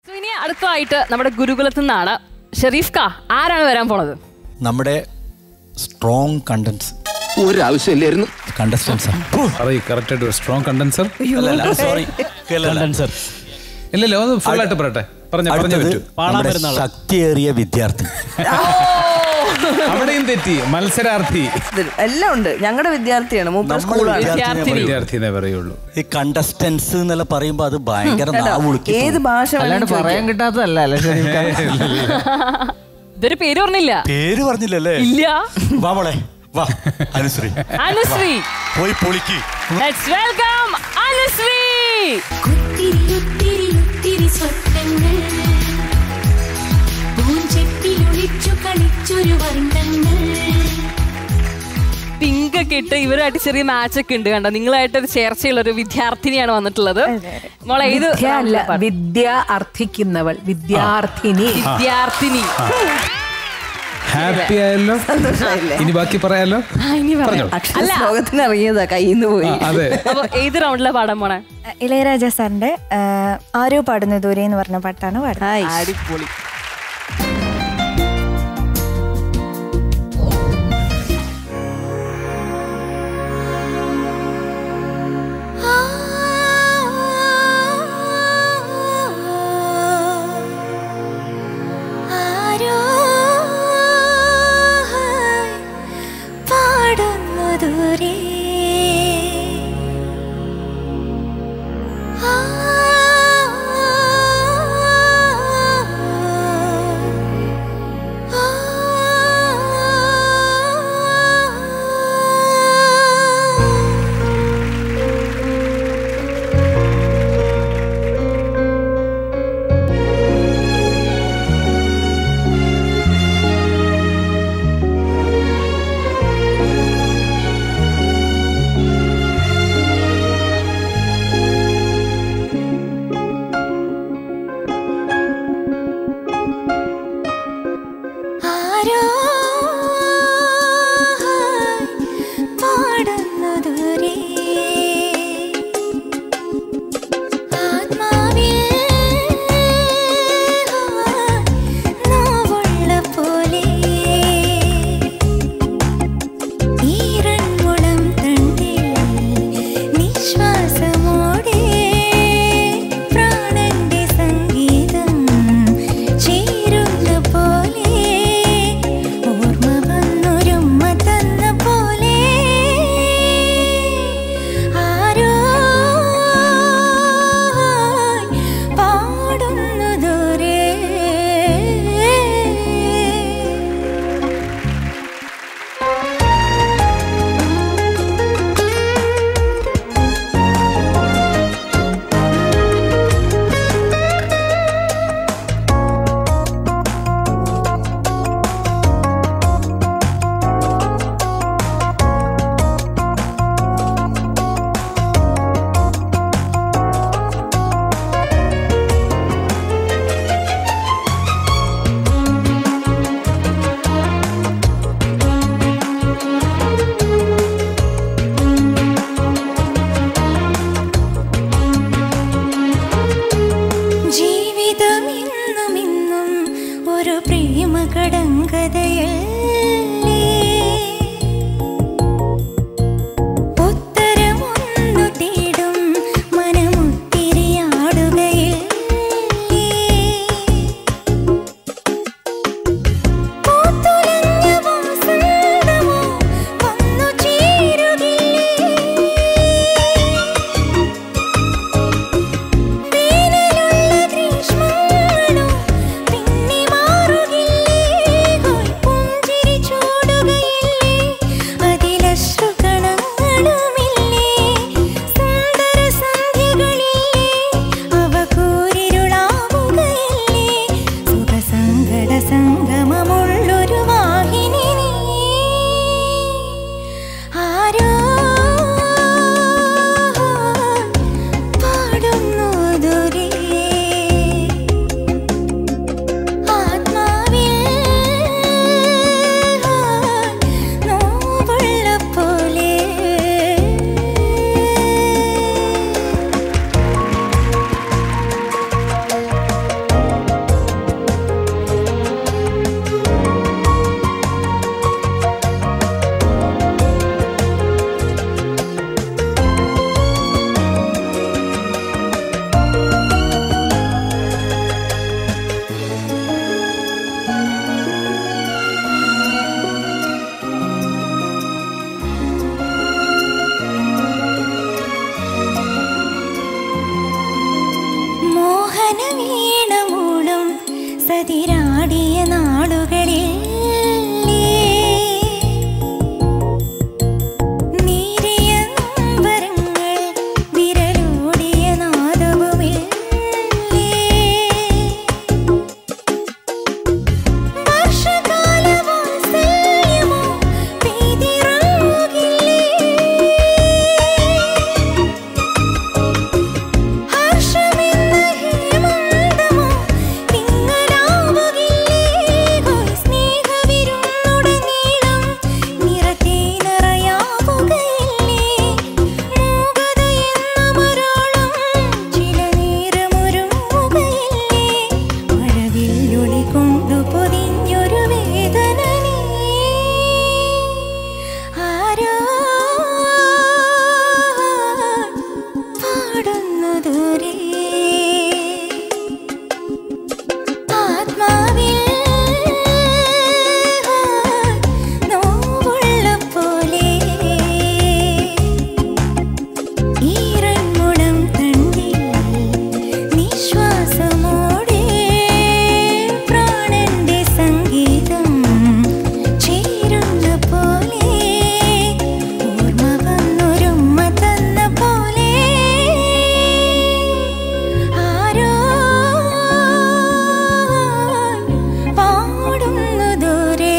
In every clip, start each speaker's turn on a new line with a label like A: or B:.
A: So, ഇനി അടുത്തതായിട്ട് നമ്മുടെ ഗുരുകുലത്തിൽ നിന്നാണ് ഷെരീഫ് കാ ആരാണ് വരാൻ പോണത്
B: നമ്മുടെ സ്ട്രോങ് കണ്ടൻസ്
C: ഒരാവശ്യമില്ലായിരുന്നു
B: കണ്ടസ്റ്റൻസ്
D: പറയ് കറക്റ്റ് ആയിട്ട് സ്ട്രോങ് കണ്ടൻസർ
B: സോറി കണ്ടൻസർ
D: ഇല്ലല്ലോ അത് ഫുൾ ആയിട്ട് പറയട്ടെ പറഞ്ഞ പറഞ്ഞേ പറ്റൂ
B: നമ്മുടെ ശക്തിയേറിയ വിദ്യാർത്ഥി
D: അവിടെയും തെറ്റി മത്സരാർത്ഥി
E: ഇതിൽ എല്ലാം ഉണ്ട് ഞങ്ങളുടെ വിദ്യാർത്ഥിയാണ് മൂപ്പർ
B: നമ്മുടെ
E: സ്കൂളാണ്
B: വിദ്യാർത്ഥിനെ
A: വിദ്യാർത്ഥിനി.
D: വിദ്യാർത്ഥി എന്നേ പറയുള്ളൂ
B: ഈ കണ്ടസ്റ്റൻസ് എന്നുള്ള പറയുമ്പോ അത് ഭയങ്കര നാവുളുക്കി
E: ഏത് ഭാഷ
F: അല്ലാണ്ട്
E: വേണമെങ്കിലും
F: പറയാൻ
E: ചോദിക്കാം.
F: കിട്ടാത്തതല്ല അല്ലേ ഷെരീഫ്
A: ഇതൊരു പേര് പറഞ്ഞില്ല
B: പേര് പറഞ്ഞില്ലല്ലേ
A: ഇല്ല
B: വാ മോളെ വാ അനുശ്രീ
A: അനുശ്രീ
B: പോയി പൊളിക്ക്
A: ലെറ്റ്സ് വെൽക്കം അനുശ്രീ
G: ഒത്തിരി ഒത്തിരി ഒത്തിരി സ്വപ്നങ്ങൾ പൂഞ്ചെപ്പിലൊളിച്ചു കളിച്ചൊരു വർണ്ണങ്ങൾ
A: പിങ്ക് ഒക്കെ ഇട്ട് ഇവരായിട്ട് ചെറിയ മാച്ച് ഒക്കെ ഉണ്ട് കണ്ടോ നിങ്ങളായിട്ട് ഒരു ചേർച്ചയുള്ള ഒരു വിദ്യാർത്ഥിനിയാണ് വന്നിട്ടുള്ളത് മോളെ ഏത്
H: വിദ്യ അല്ല വിദ്യ അർത്ഥിക്കുന്നവൾ വിദ്യാർത്ഥിനി
A: വിദ്യാർത്ഥിനി
D: ഹാപ്പി ആയല്ലോ
E: സന്തോഷമായില്ലേ?
D: ഇനി ബാക്കി പറയാലോ
A: ആ, ഇനി പറയാം
E: അക്ഷര ശ്ലോകത്തിന് ഇറങ്ങിയതാ കയ്യിൽ നിന്ന് പോയി
D: അതെ
A: അപ്പൊ ഏത് റൗണ്ടിലാ പാടാൻ പോണേ
I: ഇളയരാജ സാറിന്റെ ആ, ആരോ പാടുന്ന ദൂരെ എന്ന് പറഞ്ഞ പാട്ടാണ് പാടുന്നത്
E: ഹായ്
A: അടിപൊളി
G: ആരോ പാടുന്നു ദൂരെ ആ കതിരാടിയ നാളുകളിൽ നീരിയ നൊമ്പരങ്ങൾ വിരലോടിയ നാദവുമിൽ വർഷകാല വാത്സല്യമോ പെയ്തിറങ്ങില്ലേ ഹർഷമെന്ന ഹേമന്തമോ തിങ്ങലാവുകില്ലേ ഹോയ് സ്നേഹവിരുന്നുടനീളം നിറതേനറയാവുകയില്ലേ മൂകതയെന്ന മരോളം ചില നേരമൊരുങ്ങുകയില്ലേ മഴവില്ലൊളി കൊണ്ടു പൊതിഞ്ഞൊരു വേദന നീ ആരോ പാടുന്നു ദൂരെ ആത്മാവിൽ നോവുള്ള പോലെ ഈറൻമുളം തണ്ടിൽ നിശ്വാസമോടെ പ്രാണന്റെ സംഗീതം ചേരുന്ന പോലെ ഓർമ്മ വന്നൊരുമ്മ തന്ന പോലെ ആരോ പാടുന്നു ദൂരെ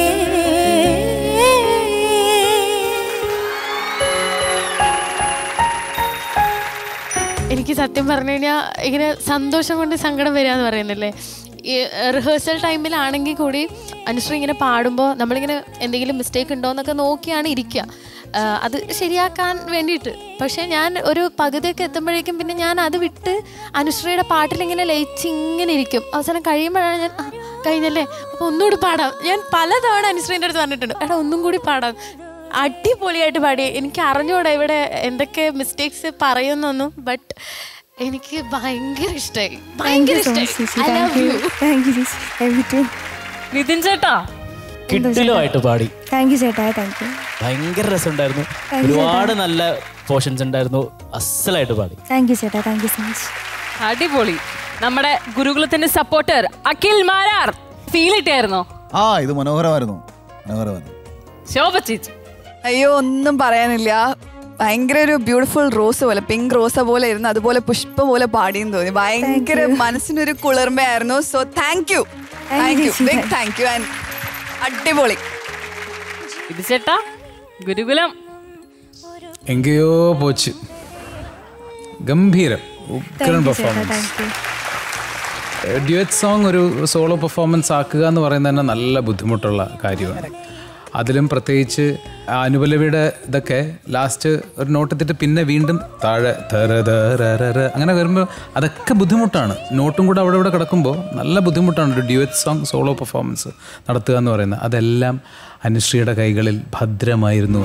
C: എനിക്ക് സത്യം പറഞ്ഞു കഴിഞ്ഞാൽ ഇങ്ങനെ സന്തോഷം കൊണ്ട് സങ്കടം വരിക എന്ന് പറയുന്നില്ലേ ഈ റിഹേഴ്സൽ ടൈമിലാണെങ്കിൽ കൂടി അനുശ്രീ ഇങ്ങനെ പാടുമ്പോൾ നമ്മളിങ്ങനെ എന്തെങ്കിലും മിസ്റ്റേക്ക് ഉണ്ടോ എന്നൊക്കെ നോക്കിയാണ് ഇരിക്കുക ആ, അത് ശരിയാക്കാൻ വേണ്ടിയിട്ട് പക്ഷേ ഞാൻ ഒരു പകുതിയൊക്കെ എത്തുമ്പോഴേക്കും പിന്നെ ഞാൻ അത് വിട്ട് അനുശ്രീയുടെ പാട്ടിലിങ്ങനെ ലയിച്ച് ഇങ്ങനെ ഇരിക്കും അവസാനം കഴിയുമ്പോഴാണ് ഞാൻ "ആ, കഴിഞ്ഞല്ലേ അപ്പോൾ ഒന്നുകൂടി പാടാം ഞാൻ പലതവണ അനുശ്രീൻ്റെ അടുത്ത് പറഞ്ഞിട്ടുണ്ട് എടാ ഒന്നും കൂടി പാടാം അടിപൊളിയായിട്ട് പാടി എനിക്ക് അറിഞ്ഞൂടാ ഇവിടെ എന്തൊക്കെ മിസ്റ്റേക്സ് പറയുന്നൊന്നും ബട്ട് എനിക്ക് ഭയങ്കര ഇഷ്ടമായി ഭയങ്കര ഇഷ്ടമായി I love you
I: thank you ചേച്ചി എവറിഥിങ്
A: നിതിൻ ചേട്ടാ
F: കിട്ടിലുമായിട്ട് പാടി
I: താങ്ക് യു ചേട്ടാ താങ്ക് യു
F: ഭയങ്കര രസമുണ്ടായിരുന്നു ഒരുപാട് നല്ല പോർഷൻസ് ഉണ്ടായിരുന്നു അസലായിട്ട് പാടി
I: താങ്ക് യു ചേട്ടാ താങ്ക് യു സോ മച്ച്
A: അടിപൊളി നമ്മുടെ ഗുരുകുലത്തിന്റെ സപ്പോർട്ടർ അഖിൽ മാരാർ ഫീൽ ഇട്ടായിരുന്നോ
J: ആ ഇത് മനോഹരമായിരുന്നു മനോഹരമായിരുന്നു
A: ശോഭ ചേച്ചി
K: അയ്യോ ഒന്നും പറയാനില്ല ഭയങ്കര ഒരു ബ്യൂട്ടിഫുൾ റോസ് പോലെ പിങ്ക് റോസ പോലെ ഇരുന്നു അതുപോലെ പുഷ്പ പോലെ പാടിയെന്ന് തോന്നി ഭയങ്കര മനസ്സിനൊരു കുളിർമയായിരുന്നു so thank you thank you big thank you and അടിപൊളി
A: ഇത് ചേട്ടാ ഗുരുകുലം
D: എങ്കയോ പോച്ച് ഗംഭീരം ഉഗ്രൻ പെർഫോമൻസ് ഡ്യുവറ്റ് സോങ് ഒരു സോളോ പെർഫോമൻസ് ആക്കുക എന്ന് പറയുന്നത് തന്നെ നല്ല ബുദ്ധിമുട്ടുള്ള കാര്യമാണ് അതിലും പ്രത്യേകിച്ച് ആ അനുപല്ലവിയുടെ ഇതൊക്കെ ലാസ്റ്റ് ഒരു നോട്ടെത്തിട്ട് പിന്നെ വീണ്ടും താഴെ തര തര ര ര അങ്ങനെ വരുമ്പോൾ അതൊക്കെ ബുദ്ധിമുട്ടാണ് നോട്ടും കൂടെ അവിടെ ഇവിടെ കിടക്കുമ്പോൾ നല്ല ബുദ്ധിമുട്ടാണ് ഒരു ഡ്യുവറ്റ് സോങ് സോളോ പെർഫോമൻസ് നടത്തുക എന്ന് പറയുന്നത് അതെല്ലാം അനുശ്രീയുടെ കൈകളിൽ ഭദ്രമായിരുന്നു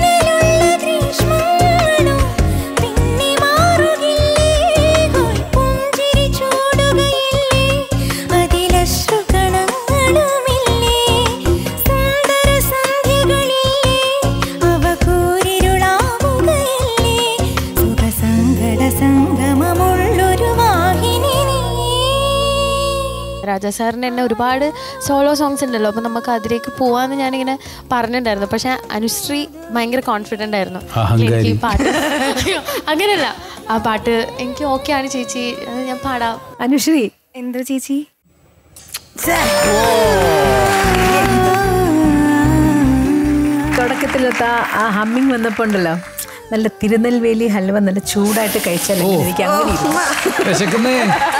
C: രാജാ സാറിന് തന്നെ ഒരുപാട് സോളോ സോങ്സ് ഉണ്ടല്ലോ അപ്പോൾ നമുക്ക് അതിലേക്ക് പോവാന്ന് ഞാനിങ്ങനെ പറഞ്ഞിട്ടുണ്ടായിരുന്നു പക്ഷെ അനുശ്രീ ഭയങ്കര കോൺഫിഡൻ്റ് ആയിരുന്നു
D: അഹങ്കാരി.
C: എനിക്ക് ഈ പാട്ട് അയ്യോ, അങ്ങനെയല്ല ആ പാട്ട് എനിക്ക് ഓക്കെ ആണ് ചേച്ചി അത് ഞാൻ പാടാം
H: അനുശ്രീ
I: എന്തോ ചേച്ചി
H: തുടക്കത്തിലത്തെ ആ- ആ ഹമ്മിങ് വന്നപ്പോ ഉണ്ടല്ലോ നല്ല തിരുനെൽവേലി ഹൽവ നല്ല ചൂടായിട്ട് കഴിച്ചാൽ എനിക്ക് അങ്ങനെ ഇരിക്കും.
D: വിശക്കുന്നേ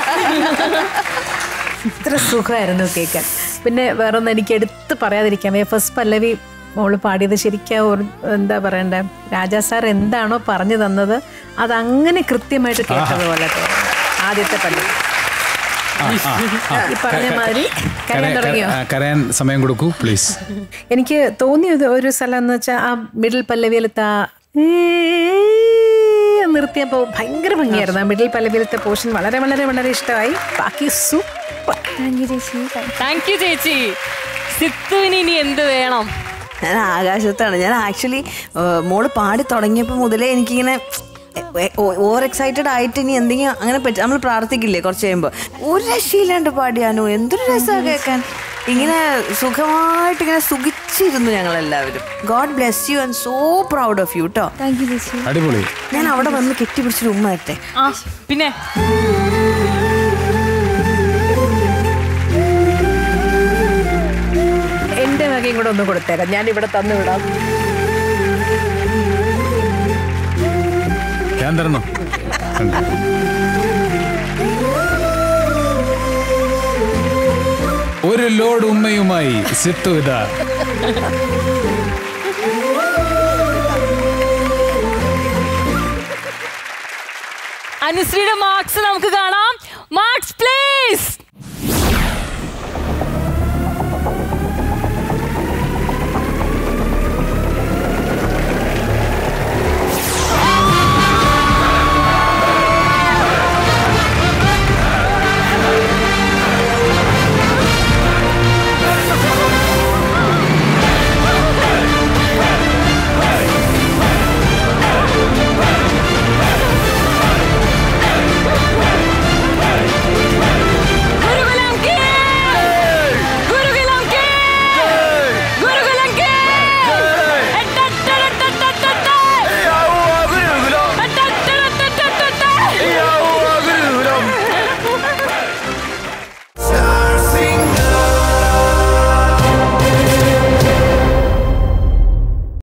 H: ഇത്ര സുഖമായിരുന്നു കേൾക്കാൻ പിന്നെ വേറെ ഒന്ന് എനിക്ക് എടുത്ത് പറയാതിരിക്കാൻ വയ്യ ഫസ്റ്റ് പല്ലവി മോള് പാടിയത് ശരിക്കും ഒരു എന്താ പറയണ്ടേ രാജാ സാർ എന്താണോ പറഞ്ഞു തന്നത് അതങ്ങനെ കൃത്യമായിട്ട് കേട്ടതുപോലെ തോന്നി. ആദ്യത്തെ പല്ലവി
D: ആ, ആ, ആ.
H: ഈ പറഞ്ഞ മാതിരി കരയാൻ
D: കര-
H: തുടങ്ങിയോ
D: കര- കരയാൻ സമയം കൊടുക്കൂ പ്ലീസ്
H: എനിക്ക് തോന്നിയത് ഒരു സ്ഥലം എന്ന് വെച്ചാൽ ആ മിഡിൽ പല്ലവിയിലത്തെ ആ ഏ നിർത്തിയപ്പോൾ ഭയങ്കര ഭംഗിയായിരുന്നു ആ മിഡിൽ പല്ലവിയിലത്തെ പോർഷൻ വളരെ വളരെ വളരെ ഇഷ്ടമായി ബാക്കി സൂപ്പർ
I: താങ്ക് യു ചേച്ചി
A: താങ്ക് യു ചേച്ചി സിത്തുവിന് ഇനി എന്ത് വേണം
E: ഞാൻ ആകാശത്താണ് ഞാൻ ആക്ച്വലി മോള് പാടി തുടങ്ങിയപ്പോൾ മുതലേ എനിക്കിങ്ങനെ ഓവർ എക്സൈറ്റഡ് ആയിട്ട് ഇനി എന്തെങ്കിലും അങ്ങനെ പറ്റും നമ്മൾ പ്രാർത്ഥിക്കില്ലേ കുറച്ച് കഴിയുമ്പോൾ ഒരു രക്ഷയില്ലാണ്ട് പാടിയാനോ എന്തൊരു രസമാണ് കേൾക്കാൻ ഇങ്ങനെ സുഖമായിട്ട് ഇങ്ങനെ സുഖിച്ചിരുന്നു ഞങ്ങൾ എല്ലാവരും God bless you and so proud of you കേട്ടോ
I: താങ്ക് യു ചേച്ചി
D: അടിപൊളി
E: ഞാൻ അവിടെ വന്ന് കെട്ടിപ്പിടിച്ചൊരു ഉമ്മ എത്തെ
A: ആ പിന്നെ
H: എന്റെ വകയും കൂടെ ഒന്ന് കൊടുത്തേക്കാം ഞാൻ ഇവിടെ തന്നു വിടാം
D: ഞാൻ തരണോ ഒരു ലോഡ് ഉമ്മയുമായി സിത്തു ഇതാ
A: അനുശ്രീയുടെ മാർക്സ് നമുക്ക് കാണാം മാർക്സ് പ്ലീസ്